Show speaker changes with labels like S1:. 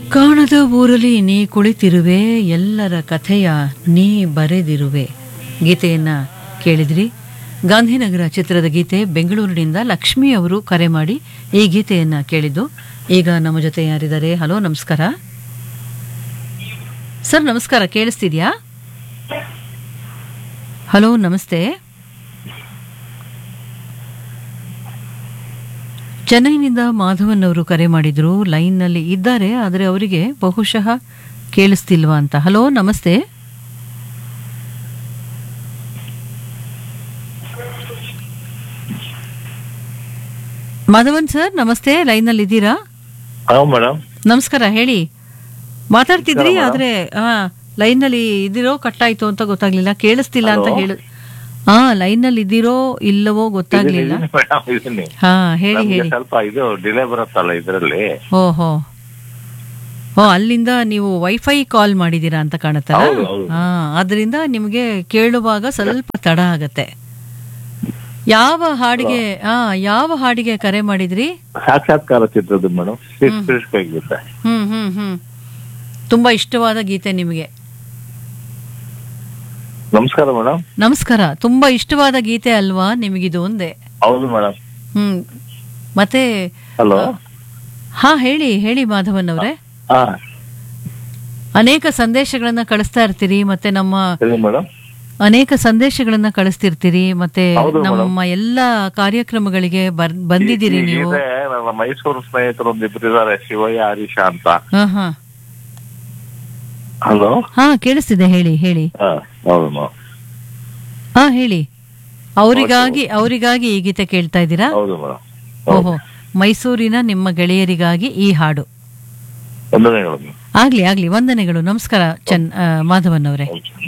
S1: ಕಾಣದ ಊರಲ್ಲಿ ನೀ ಕುಳಿತಿರುವೆ ಎಲ್ಲರ ಕಥೆಯ ನೀ ಬರೆದಿರುವೆ ಗೀತೆಯನ್ನ ಕೇಳಿದ್ರಿ ಗಾಂಧಿನಗರ ಚಿತ್ರದ ಗೀತೆ ಬೆಂಗಳೂರಿನಿಂದ ಲಕ್ಷ್ಮಿ ಅವರು ಕರೆ ಮಾಡಿ ಈ ಗೀತೆಯನ್ನ ಕೇಳಿದ್ದು ಈಗ ನಮ್ಮ ಜೊತೆ ಯಾರಿದ್ದಾರೆ ಹಲೋ ನಮಸ್ಕಾರ ಸರ್ ನಮಸ್ಕಾರ ಕೇಳಿಸ್ತಿದ್ಯಾ ಹಲೋ ನಮಸ್ತೆ ಚೆನ್ನೈನಿಂದ ಮಾಧವನ್ ಅವರು ಕರೆ ಮಾಡಿದ್ರು ಲೈನ್ನಲ್ಲಿ ಇದ್ದಾರೆ ಆದರೆ ಅವರಿಗೆ ಬಹುಶಃ ಕೇಳಿಸ್ತಿಲ್ವಾ ಅಂತ ಹಲೋ ನಮಸ್ತೆ ಮಾಧವನ್ ಸರ್ ನಮಸ್ತೆ ಲೈನ್ನಲ್ಲಿ ಇದ್ದೀರಾ
S2: ಹಾ ಮೇಡಮ್
S1: ನಮಸ್ಕಾರ ಹೇಳಿ ಮಾತಾಡ್ತಿದ್ರಿ
S2: ನಮಸ್ಕಾರ
S1: ಆದ್ರೆ ಹಾ ಲೈನ್ನಲ್ಲಿ ಇದ್ದೀರೋ ಕಟ್ಟಾಯ್ತು ಅಂತ ಗೊತ್ತಾಗ್ಲಿಲ್ಲ ಕೇಳಿಸ್ತಿಲ್ಲ ಅಂತ
S2: Hello?
S1: ಹೇಳಿ ಹಾ ಲೈನ್ನಲ್ಲಿ ಇದ್ದೀರೋ ಇಲ್ಲವೋ ಗೊತ್ತಾಗ್ಲಿಲ್ಲ
S2: ಮೇಡಮ್ ಇದನ್ನೇ
S1: ಹಾ ಹೇಳಿ
S2: ನಮ್ಗೆ
S1: ಹೇಳಿ
S2: ಸ್ವಲ್ಪ ಇದು ಡಿಲೇ ಬರುತ್ತಲ್ಲ ಇದರಲ್ಲಿ
S1: ಓಹೋ ಓ ಅಲ್ಲಿಂದ ನೀವು ವೈಫೈ ಕಾಲ್ ಮಾಡಿದೀರಾ ಅಂತ ಕಾಣುತ್ತಲ್ಲ
S2: ಹೌದು, ಹೌದು.
S1: ಹಾ ಅದರಿಂದ ನಿಮಗೆ ಕೇಳುವಾಗ ಸ್ವಲ್ಪ ತಡ ಆಗತ್ತೆ ಯಾವ ಹಾಡಿಗೆ ಹಾ ಯಾವ ಹಾಡಿಗೆ ಕರೆ ಮಾಡಿದ್ರಿ
S2: ಸಾಕ್ಷಾತ್ಕಾರ ಚಿತ್ರದ ಮೇಡಮ್ ಗಿತ್ತೆ
S1: ಹ್ಮ್ ಹ್ಮ್ ಹ್ಮ್ ತುಂಬಾ ಇಷ್ಟವಾದ ಗೀತೆ ನಿಮಗೆ
S2: ನಮಸ್ಕಾರ ಮೇಡಮ್
S1: ನಮಸ್ಕಾರ ತುಂಬಾ ಇಷ್ಟವಾದ ಗೀತೆ ಅಲ್ವಾ ನಿಮಗಿದು ಒಂದೇ
S2: ಹೌದು ಮೇಡಮ್
S1: ಹ್ಮ್ ಮತ್ತೆ
S2: ಹಲೋ
S1: ಹಾ ಹೇಳಿ ಹೇಳಿ ಮಾಧವನ್ ಅವರೇ
S2: ಹಾ
S1: ಅನೇಕ ಸಂದೇಶಗಳನ್ನ ಕಳಿಸ್ತಾ ಇರ್ತೀರಿ ಮತ್ತೆ ನಮ್ಮ
S2: ಹೇಳಿ ಮೇಡಮ್
S1: ಅನೇಕ ಸಂದೇಶಗಳನ್ನ ಕಳಿಸ್ತಿರ್ತೀರಿ ಮತ್ತೆ
S2: ಹೌದು
S1: ನಮ್ಮ ಎಲ್ಲ ಕಾರ್ಯಕ್ರಮಗಳಿಗೆ ಬರ್- ಬಂದಿದ್ದೀರಿ ನೀವು
S2: ನನ್ನ ಮೈಸೂರು ಸ್ನೇಹಿತರು ಒಂದಿಬ್ರು ಇದಾರೆ ಶಿವಯ್ಯ ಹರೀಶ ಅಂತ
S1: ಹಾ ಹಾ
S2: ಹಲೋ
S1: ಹಾ ಕೇಳಿಸ್ತಿದೆ ಹೇಳಿ ಹೇಳಿ
S2: ಹಾ ಹೌದು ಮೇಡಮ್
S1: ಹಾ ಹೇಳಿ ಅವರಿಗಾಗಿ ಅವರಿಗಾಗಿ ಈ ಗೀತೆ ಕೇಳ್ತಾ ಇದ್ದೀರಾ
S2: ಹೌದು ಮೇಡಮ್
S1: ಓಹೋ ಮೈಸೂರಿನ ನಿಮ್ಮ ಗೆಳೆಯರಿಗಾಗಿ ಈ ಹಾಡು
S2: ವಂದನೆಗಳು
S1: ಆಗ್ಲಿ ಆಗ್ಲಿ ವಂದನೆಗಳು ನಮಸ್ಕಾರ ಚನ್ ಆ, ಮಾಧವನ್ ಅವರೇ
S2: ಮೇಡಮ್